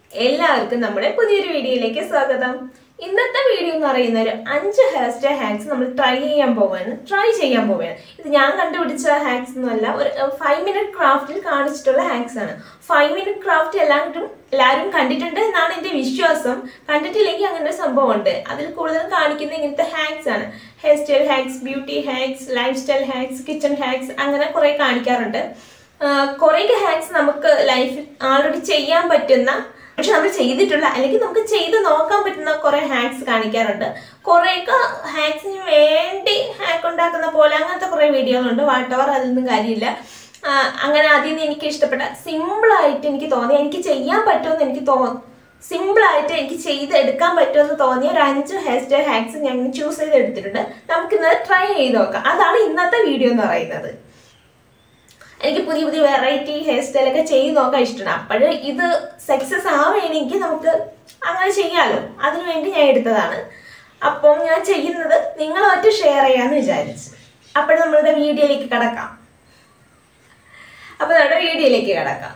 എല്ലാവർക്കും നമ്മുടെ പുതിയൊരു വീഡിയോയിലേക്ക് സ്വാഗതം ഇന്നത്തെ വീഡിയോ എന്ന് പറയുന്ന ഒരു അഞ്ച് ഹെയർ സ്റ്റൈൽ ഹാക്സ് നമ്മൾ ട്രൈ ചെയ്യാൻ പോവാണ് ട്രൈ ചെയ്യാൻ പോവുകയാണ് ഇത് ഞാൻ കണ്ടുപിടിച്ച ഹാക്സ് ഒന്നുമല്ല ഒരു ഫൈവ് മിനിറ്റ് ക്രാഫ്റ്റിൽ കാണിച്ചിട്ടുള്ള ഹാക്സ് ആണ് ഫൈവ് മിനിറ്റ് ക്രാഫ്റ്റ് എല്ലാവരും എല്ലാവരും കണ്ടിട്ടുണ്ട് എന്നാണ് എൻ്റെ വിശ്വാസം കണ്ടിട്ടില്ലെങ്കിൽ അങ്ങനെ ഒരു സംഭവമുണ്ട് അതിൽ കൂടുതൽ കാണിക്കുന്ന ഇങ്ങനത്തെ ഹാക്സ് ആണ് hairstyle hacks beauty hacks lifestyle hacks kitchen hacks അങ്ങനെ കുറേ കാണിക്കാറുണ്ട് കുറേ ഹാക്സ് നമുക്ക് ലൈഫിൽ ആൾറെഡി ചെയ്യാൻ പറ്റുന്ന പക്ഷെ നമ്മൾ ചെയ്തിട്ടുള്ള അല്ലെങ്കിൽ നമുക്ക് ചെയ്ത് നോക്കാൻ പറ്റുന്ന കുറെ ഹാക്സ് കാണിക്കാറുണ്ട് കുറേയൊക്കെ ഹാക്സിന് വേണ്ടി ഹാക്ക് ഉണ്ടാക്കുന്ന പോലെ അങ്ങനത്തെ കുറെ വീഡിയോകളുണ്ട് വാട്ടവർ അതിലൊന്നും കാര്യമില്ല ആ, അങ്ങനെ അതിൽ നിന്ന് എനിക്ക് ഇഷ്ടപ്പെട്ട സിമ്പിളായിട്ട് എനിക്ക് തോന്നി എനിക്ക് ചെയ്യാൻ പറ്റുമെന്ന് എനിക്ക് തോന്നി സിമ്പിളായിട്ട് എനിക്ക് ചെയ്തെടുക്കാൻ പറ്റുമെന്ന് തോന്നിയ ഒരു അഞ്ച് ഹെയർ സ്റ്റൈൽ ഹാക്സ് ഞാൻ ചൂസ് ചെയ്ത് എടുത്തിട്ടുണ്ട് നമുക്കിന്ന് ട്രൈ ചെയ്ത് നോക്കാം അതാണ് ഇന്നത്തെ വീഡിയോ എന്ന് പറയുന്നത് എനിക്ക് പുതിയ പുതിയ വെറൈറ്റി ഹെയർ സ്റ്റൈലൊക്കെ ചെയ്ത് നോക്കാൻ ഇഷ്ടമാണ് അപ്പോൾ ഇത് സക്സസ് ആവുകയാണെങ്കിൽ നമുക്ക് അങ്ങനെ ചെയ്യാമല്ലോ അതിനു വേണ്ടി ഞാൻ എടുത്തതാണ് അപ്പം ഞാൻ ചെയ്യുന്നത് നിങ്ങളുമായിട്ട് ഷെയർ ചെയ്യാമെന്ന് വിചാരിച്ചു അപ്പോൾ നമ്മളുടെ വീഡിയോയിലേക്ക് കിടക്കാം അപ്പോൾ നമ്മുടെ വീഡിയോയിലേക്ക് കിടക്കാം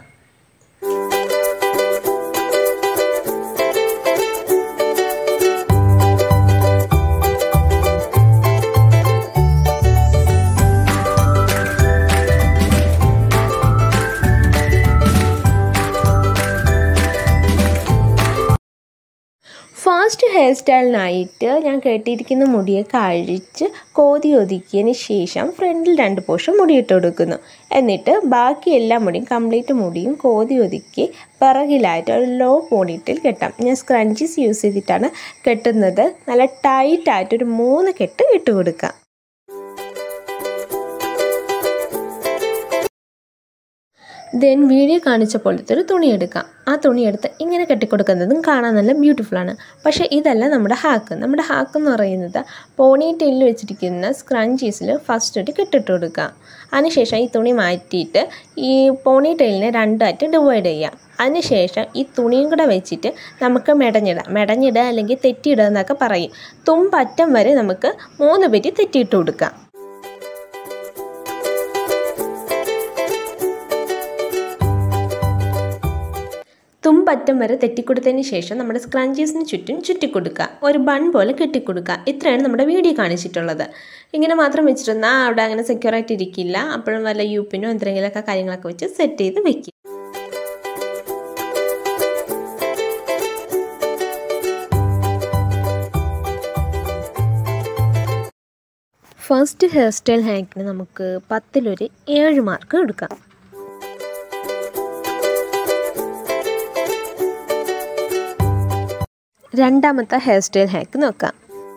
ഫാസ്റ്റ് ഹെയർ സ്റ്റൈലിനായിട്ട് ഞാൻ കെട്ടിയിരിക്കുന്ന മുടിയൊക്കെ അഴിച്ച് കോതി ഒതുക്കിയതിന് ശേഷം ഫ്രണ്ടിൽ രണ്ട് പോർഷൻ മുടിയിട്ട് കൊടുക്കുന്നു എന്നിട്ട് ബാക്കി എല്ലാ മുടിയും കംപ്ലീറ്റ് മുടിയും കോതി ഒതുക്കി പിറകിലായിട്ട് ഒരു ലോ പോണിറ്റിൽ കെട്ടാം ഞാൻ സ്ക്രഞ്ചീസ് യൂസ് ചെയ്തിട്ടാണ് കെട്ടുന്നത് നല്ല ടൈറ്റായിട്ട് ഒരു മൂന്ന് കെട്ട് ഇട്ട് കൊടുക്കാം ദെൻ വീഡിയോ കാണിച്ച പോലത്തെ ഒരു തുണി എടുക്കാം ആ തുണി എടുത്ത് ഇങ്ങനെ കെട്ടിക്കൊടുക്കുന്നതും കാണാൻ നല്ല ബ്യൂട്ടിഫുൾ ആണ് പക്ഷേ ഇതല്ല നമ്മുടെ ഹാക്ക് നമ്മുടെ ഹാക്ക് എന്ന് പറയുന്നത് പോണി ടെയിലിൽ വെച്ചിരിക്കുന്ന സ്ക്രഞ്ചീസിൽ ഫസ്റ്റ് ഒരു കെട്ടിട്ട് കൊടുക്കുക അതിനുശേഷം ഈ തുണി മാറ്റിയിട്ട് ഈ പോണി ടെയിലിനെ രണ്ടായിട്ട് ഡിവൈഡ് ചെയ്യാം അതിനുശേഷം ഈ തുണിയും കൂടെ വെച്ചിട്ട് നമുക്ക് മെടഞ്ഞിടാം മെടഞ്ഞിടുക അല്ലെങ്കിൽ തെറ്റിയിടുക എന്നൊക്കെ പറയും തുമ്പറ്റം വരെ നമുക്ക് മൂന്ന് പേര് തെറ്റിയിട്ട് കൊടുക്കാം തുമ്പറ്റം വരെ തെറ്റിക്കൊടുത്തതിന് ശേഷം നമ്മുടെ സ്ക്രഞ്ചീസിന് ചുറ്റും ചുറ്റിക്കൊടുക്കുക ഒരു ബൺ പോലെ കെട്ടിക്കൊടുക്കുക ഇത്രയാണ് നമ്മുടെ വീഡിയോ കാണിച്ചിട്ടുള്ളത് ഇങ്ങനെ മാത്രം വെച്ചിരുന്നാൽ അവിടെ അങ്ങനെ സെക്യൂർ ആയിട്ട് ഇരിക്കില്ല അപ്പോഴും വല്ല യൂപ്പിനോ എന്തെങ്കിലുമൊക്കെ കാര്യങ്ങളൊക്കെ വെച്ച് സെറ്റ് ചെയ്ത് വെക്കും ഫസ്റ്റ് ഹെയർ സ്റ്റൈൽ ഹാക്കിന് നമുക്ക് പത്തിലൊരു ഏഴ് മാർക്ക് എടുക്കാം രണ്ടാമത്തെ ഹെയർ സ്റ്റൈൽ ഹാക്ക് നോക്കാം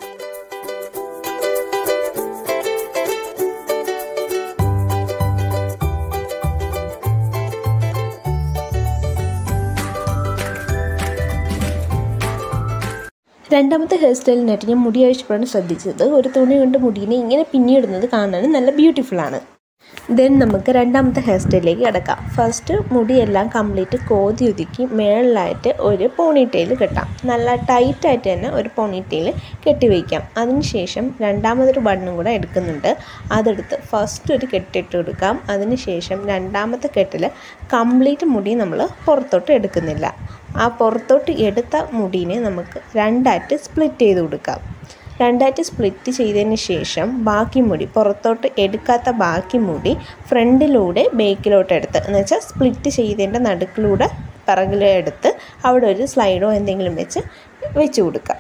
രണ്ടാമത്തെ ഹെയർ സ്റ്റൈലിനായിട്ട് ഞാൻ മുടി അഴിച്ചപ്പോഴാണ് ശ്രദ്ധിച്ചത് ഒരു തുണി കൊണ്ട് മുടീനെ ഇങ്ങനെ പിന്നിടുന്നത് കാണാൻ നല്ല ബ്യൂട്ടിഫുൾ ആണ് ദെൻ നമുക്ക് രണ്ടാമത്തെ ഹെയർ സ്റ്റൈലിലേക്ക് കിടക്കാം ഫസ്റ്റ് മുടിയെല്ലാം കംപ്ലീറ്റ് കോതി ഒതുക്കി മേളിലായിട്ട് ഒരു പോണി ടെയിൽ കെട്ടാം നല്ല ടൈറ്റായിട്ട് തന്നെ ഒരു പോണി ടെയിൽ കെട്ടി വയ്ക്കാം അതിനുശേഷം രണ്ടാമതൊരു ബണ്ണും കൂടെ എടുക്കുന്നുണ്ട് അതെടുത്ത് ഫസ്റ്റ് ഒരു കെട്ടിട്ട് കൊടുക്കാം അതിനുശേഷം രണ്ടാമത്തെ കെട്ടിൽ കംപ്ലീറ്റ് മുടി നമ്മൾ പുറത്തോട്ട് എടുക്കുന്നില്ല ആ പുറത്തോട്ട് എടുത്ത മുടീനെ നമുക്ക് രണ്ടായിട്ട് സ്പ്ലിറ്റ് ചെയ്ത് കൊടുക്കാം രണ്ടായിട്ട് സ്പ്ലിറ്റ് ചെയ്തതിന് ശേഷം ബാക്കി മുടി പുറത്തോട്ട് എടുക്കാത്ത ബാക്കി മുടി ഫ്രണ്ടിലൂടെ ബേക്കിലോട്ട് എടുത്ത് എന്ന് വെച്ചാൽ സ്പ്ലിറ്റ് ചെയ്തതിൻ്റെ നടുക്കിലൂടെ പിറകിലെടുത്ത് അവിടെ ഒരു സ്ലൈഡോ എന്തെങ്കിലും വെച്ച് വെച്ച് കൊടുക്കാം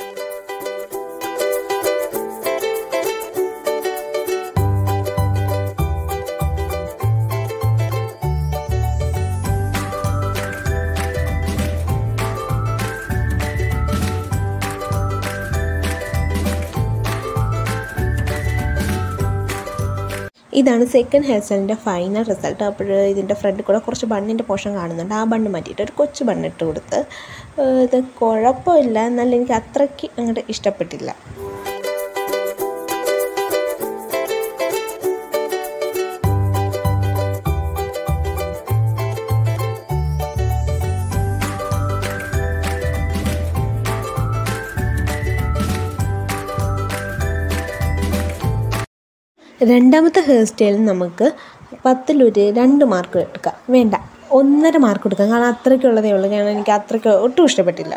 ഇതാണ് സെക്കൻഡ് ഹെയർ സ്റ്റൈലിൻ്റെ ഫൈനൽ റിസൾട്ട് അപ്പോൾ ഇതിൻ്റെ ഫ്രണ്ടിൽ കൂടെ കുറച്ച് ബണ്ണിൻ്റെ പോർഷൻ കാണുന്നുണ്ട് ആ ബണ്ണ് മാറ്റിയിട്ട് ഒരു കൊച്ചു ബണ്ണിട്ട് കൊടുത്ത് ഏഹ് ഇത് കുഴപ്പമില്ല എന്നാലും എനിക്ക് അത്രയ്ക്ക് അങ്ങോട്ട് ഇഷ്ടപ്പെട്ടില്ല രണ്ടാമത്തെ ഹെയർ സ്റ്റൈലിൽ നമുക്ക് പത്തിലൊരു രണ്ട് മാർക്ക് എടുക്കാം വേണ്ട ഒന്നര മാർക്ക് കൊടുക്കാം കാരണം അത്രയ്ക്കുള്ളതേ ഉള്ളൂ കാരണം എനിക്ക് അത്രയ്ക്ക് ഒട്ടും ഇഷ്ടപ്പെട്ടില്ല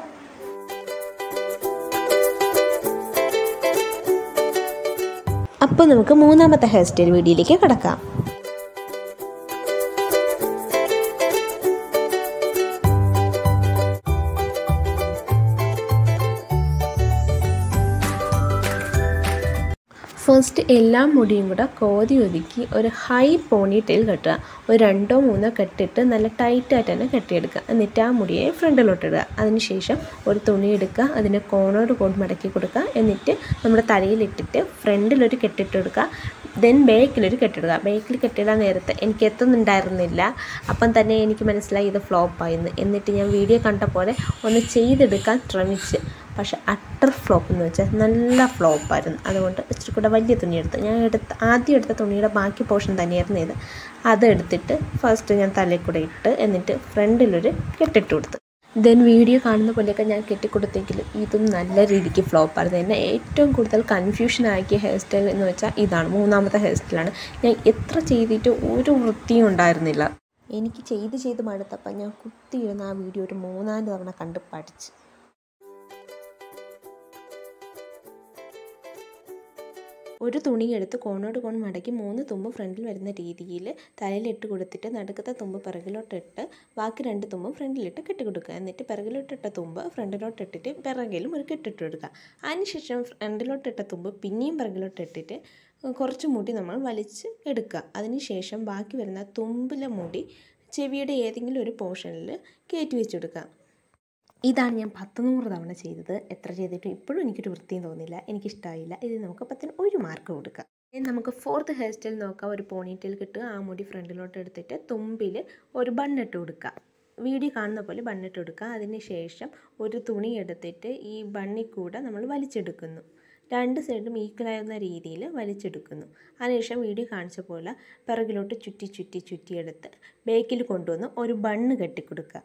അപ്പോൾ നമുക്ക് മൂന്നാമത്തെ ഹെയർ സ്റ്റൈൽ വീഡിയോയിലേക്ക് കിടക്കാം ഫസ്റ്റ് എല്ലാ മുടിയും കൂടെ കോതി ഒതുക്കി ഒരു ഹൈ പോണി ടെയിൽ കെട്ടുക ഒരു രണ്ടോ മൂന്നോ കെട്ടിട്ട് നല്ല ടൈറ്റായിട്ട് തന്നെ കെട്ടിയെടുക്കുക എന്നിട്ട് ആ മുടിയെ ഫ്രണ്ടിലോട്ട് ഇടുക അതിനുശേഷം ഒരു തുണി എടുക്കുക അതിനെ കോണോട് കോൺ മടക്കി കൊടുക്കുക എന്നിട്ട് നമ്മുടെ തലയിലിട്ടിട്ട് ഫ്രണ്ടിലൊരു കെട്ടിട്ട് കൊടുക്കുക ദെൻ ബേക്കിലൊരു കെട്ടിടുക ബേക്കിൽ കെട്ടിടാൻ നേരത്തെ എനിക്ക് എത്തുന്നുണ്ടായിരുന്നില്ല അപ്പം തന്നെ എനിക്ക് മനസ്സിലായി ഇത് ഫ്ലോപ്പായിരുന്നു എന്നിട്ട് ഞാൻ വീഡിയോ കണ്ട പോലെ ഒന്ന് ചെയ്തെടുക്കാൻ ശ്രമിച്ച് പക്ഷെ അട്ടർ ഫ്ലോപ്പ് എന്ന് വെച്ചാൽ നല്ല ഫ്ലോപ്പായിരുന്നു അതുകൊണ്ട് ഇച്ചിരി കൂടെ വലിയ തുണി എടുത്ത് ഞാൻ എടുത്ത ആദ്യം എടുത്ത തുണിയുടെ ബാക്കി പോർഷൻ തന്നെയായിരുന്നു ഇത് അതെടുത്തിട്ട് ഫസ്റ്റ് ഞാൻ തലയിൽ കൂടെ ഇട്ട് എന്നിട്ട് ഫ്രണ്ടിലൊരു കെട്ടിട്ട് കൊടുത്ത് ദെൻ വീഡിയോ കാണുന്ന പോലെയൊക്കെ ഞാൻ കെട്ടിക്കൊടുത്തെങ്കിലും ഇതും നല്ല രീതിക്ക് ഫ്ലോപ്പായിരുന്നു എന്നെ ഏറ്റവും കൂടുതൽ കൺഫ്യൂഷൻ ആക്കിയ ഹെയർ സ്റ്റൈൽ എന്ന് വെച്ചാൽ ഇതാണ് മൂന്നാമത്തെ ഹെയർ സ്റ്റൈലാണ് ഞാൻ എത്ര ചെയ്തിട്ട് ഒരു വൃത്തിയും ഉണ്ടായിരുന്നില്ല എനിക്ക് ചെയ്ത് ചെയ്ത് മടുത്തപ്പോൾ ഞാൻ കുത്തിയിരുന്ന ആ വീഡിയോ ഒരു മൂന്നാല് തവണ കണ്ട് പഠിച്ച് ഒരു തുണി എടുത്ത് കോണോട് കോൺ മടക്കി മൂന്ന് തുമ്പ് ഫ്രണ്ടിൽ വരുന്ന രീതിയിൽ തലയിലിട്ട് കൊടുത്തിട്ട് നടുക്കത്തെ തുമ്പ് പിറകിലോട്ടിട്ട് ബാക്കി രണ്ട് തുമ്പും ഫ്രണ്ടിലിട്ട് കെട്ടിക്കൊടുക്കുക എന്നിട്ട് പിറകിലോട്ടിട്ട തുമ്പ് ഫ്രണ്ടിലോട്ടിട്ടിട്ട് പിറകിലും ഒരു കെട്ടിട്ട് കൊടുക്കുക അതിനുശേഷം ഫ്രണ്ടിലോട്ടിട്ട തുമ്പ് പിന്നെയും പിറകിലോട്ടിട്ടിട്ട് കുറച്ച് മുടി നമ്മൾ വലിച്ച് എടുക്കുക അതിനുശേഷം ബാക്കി വരുന്ന തുമ്പിലെ മുടി ചെവിയുടെ ഏതെങ്കിലും ഒരു പോർഷനിൽ കയറ്റി വെച്ചെടുക്കുക ഇതാണ് ഞാൻ പത്ത് നൂറ് തവണ ചെയ്തത് എത്ര ചെയ്തിട്ടും ഇപ്പോഴും എനിക്കൊരു വൃത്തിയും തോന്നില്ല എനിക്കിഷ്ടമായില്ല ഇത് നമുക്ക് പത്തിന് ഒരു മാർക്ക് കൊടുക്കാം ഇനി നമുക്ക് ഫോർത്ത് ഹെയർ സ്റ്റൈൽ നോക്കാം ഒരു പോണിറ്റെയിൽ കിട്ടുക ആ മുടി ഫ്രണ്ടിലോട്ട് എടുത്തിട്ട് തുമ്പിൽ ഒരു ബണ്ണിട്ട് കൊടുക്കുക വീഡിയോ കാണുന്ന പോലെ ബണ്ണിട്ട് കൊടുക്കുക അതിന് ശേഷം ഒരു തുണി എടുത്തിട്ട് ഈ ബണ്ണിൽ കൂടെ നമ്മൾ വലിച്ചെടുക്കുന്നു രണ്ട് സൈഡും ഈക്വലാകുന്ന രീതിയിൽ വലിച്ചെടുക്കുന്നു അതിനുശേഷം വീഡിയോ കാണിച്ച പോലെ പിറകിലോട്ട് ചുറ്റി ചുറ്റി ചുറ്റിയെടുത്ത് ബേക്കിൽ കൊണ്ടുവന്ന് ഒരു ബണ്ണ് കെട്ടിക്കൊടുക്കുക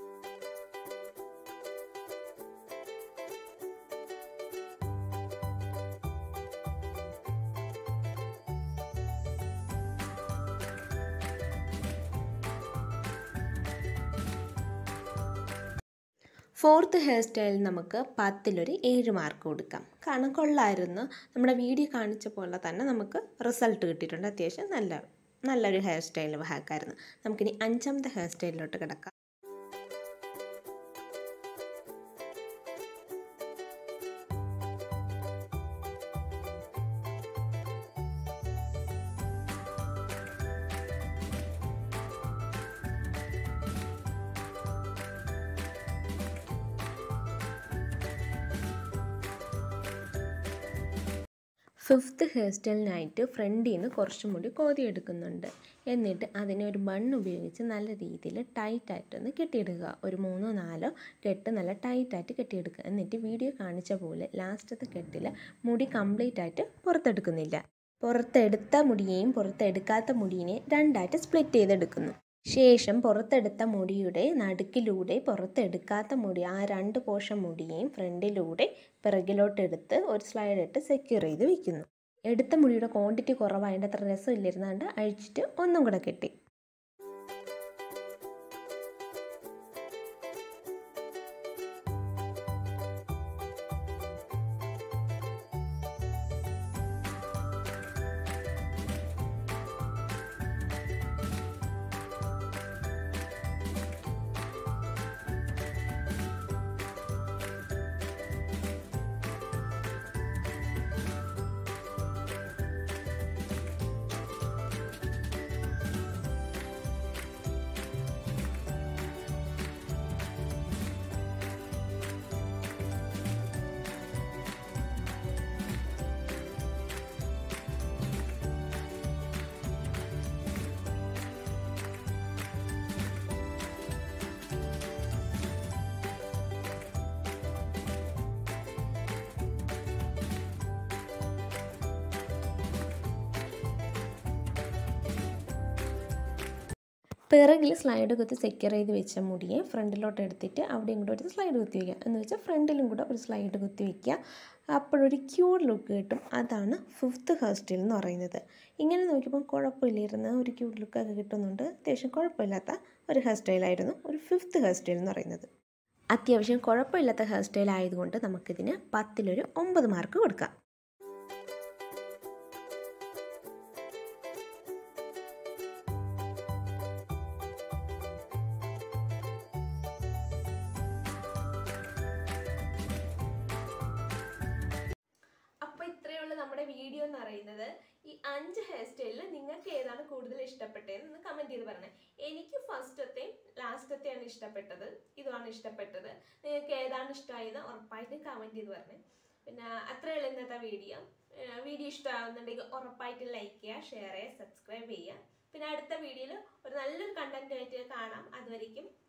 ഫോർത്ത് ഹെയർ സ്റ്റൈൽ നമുക്ക് പത്തിലൊരു ഏഴ് മാർക്ക് കൊടുക്കാം കാരണം കൊള്ളായിരുന്നു നമ്മുടെ വീഡിയോ കാണിച്ച പോലെ തന്നെ നമുക്ക് റിസൾട്ട് കിട്ടിയിട്ടുണ്ട് അത്യാവശ്യം നല്ല നല്ലൊരു ഹെയർ സ്റ്റൈൽ ഹാക്കായിരുന്നു നമുക്കിനി അഞ്ചാമത്തെ ഹെയർ സ്റ്റൈലിലോട്ട് കിടക്കാം ഫിഫ്ത്ത് ഹെയർ സ്റ്റൈലിനായിട്ട് ഫ്രണ്ടിൽ നിന്ന് കുറച്ചും കൂടി കോതി എടുക്കുന്നുണ്ട് എന്നിട്ട് അതിനെ ഒരു ബൺ ഉപയോഗിച്ച് നല്ല രീതിയിൽ ടൈറ്റായിട്ടൊന്ന് കെട്ടിയെടുക്കുക ഒരു മൂന്നോ നാലോ കെട്ട് നല്ല ടൈറ്റായിട്ട് കെട്ടിയെടുക്കുക എന്നിട്ട് വീഡിയോ കാണിച്ച പോലെ ലാസ്റ്റത്തെ കെട്ടിൽ മുടി കംപ്ലീറ്റ് ആയിട്ട് പുറത്തെടുക്കുന്നില്ല പുറത്തെടുത്ത മുടിയെയും പുറത്തെടുക്കാത്ത മുടിയെ രണ്ടായിട്ട് സ്പ്ലിറ്റ് ചെയ്തെടുക്കുന്നു ശേഷം പുറത്തെടുത്ത മുടിയുടെ നടുക്കിലൂടെ പുറത്തെടുക്കാത്ത മുടി ആ രണ്ട് പോർഷൻ മുടിയെയും ഫ്രണ്ടിലൂടെ പിറകിലോട്ടെടുത്ത് ഒരു സ്ലൈഡ് ഇട്ട് സെക്യൂർ ചെയ്ത് വെക്കുന്നു എടുത്ത മുടിയുടെ ക്വാണ്ടിറ്റി കുറവായതിൻ്റെ അത്ര രസമില്ലിരുന്നാണ്ട് അഴിച്ചിട്ട് ഒന്നും കൂടെ കെട്ടി പിറകിൽ സ്ലൈഡ് കുത്തി സെക്യൂർ ചെയ്ത് വെച്ച മുടിയെ ഫ്രണ്ടിലോട്ട് എടുത്തിട്ട് അവിടെ ഇങ്ങോട്ട് എടുത്ത് സ്ലൈഡ് കുത്തി വയ്ക്കുക എന്ന് വെച്ചാൽ ഫ്രണ്ടിലും കൂടെ ഒരു സ്ലൈഡ് കുത്തി വയ്ക്കുക അപ്പോഴൊരു ക്യൂട്ട് ലുക്ക് കിട്ടും അതാണ് ഫിഫ്ത്ത് ഹെയർ സ്റ്റൈൽ എന്ന് പറയുന്നത് ഇങ്ങനെ നോക്കിയപ്പോൾ കുഴപ്പമില്ലായിരുന്ന ഒരു ക്യൂട്ട് ലുക്കൊക്കെ കിട്ടുന്നുണ്ട് അത്യാവശ്യം കുഴപ്പമില്ലാത്ത ഒരു ഹെയർ സ്റ്റൈലായിരുന്നു ഒരു ഫിഫ്ത്ത് ഹെയർ സ്റ്റൈൽ എന്ന് പറയുന്നത് അത്യാവശ്യം കുഴപ്പമില്ലാത്ത ഹെയർ സ്റ്റൈൽ ആയതുകൊണ്ട് നമുക്കിതിന് പത്തിലൊരു ഒമ്പത് മാർക്ക് കൊടുക്കാം അപ്പോൾ ഇത്രയേ ഉള്ളൂ നമ്മുടെ വീഡിയോ എന്ന് പറയുന്നത് ഈ അഞ്ച് ഹെയർ സ്റ്റൈലിൽ നിങ്ങൾക്ക് ഏതാണ് കൂടുതൽ ഇഷ്ടപ്പെട്ടതെന്ന് കമൻറ്റ് ചെയ്ത് പറഞ്ഞേ എനിക്ക് ഫസ്റ്റത്തെയും ലാസ്റ്റത്തെയാണ് ഇഷ്ടപ്പെട്ടത് ഇതുമാണ് ഇഷ്ടപ്പെട്ടത് നിങ്ങൾക്ക് ഏതാണ് ഇഷ്ടമായത് ഉറപ്പായിട്ടും കമൻറ്റ് ചെയ്ത് പറഞ്ഞേ പിന്നെ അത്രയേ ഉള്ളൂ ഇന്നത്തെ വീഡിയോ വീഡിയോ ഇഷ്ടമാകുന്നുണ്ടെങ്കിൽ ഉറപ്പായിട്ടും ലൈക്ക് ചെയ്യുക ഷെയർ ചെയ്യുക സബ്സ്ക്രൈബ് ചെയ്യുക പിന്നെ അടുത്ത വീഡിയോയിൽ ഒരു നല്ലൊരു കണ്ടന്റ് ആയിട്ട് കാണാം അതുവരേക്കും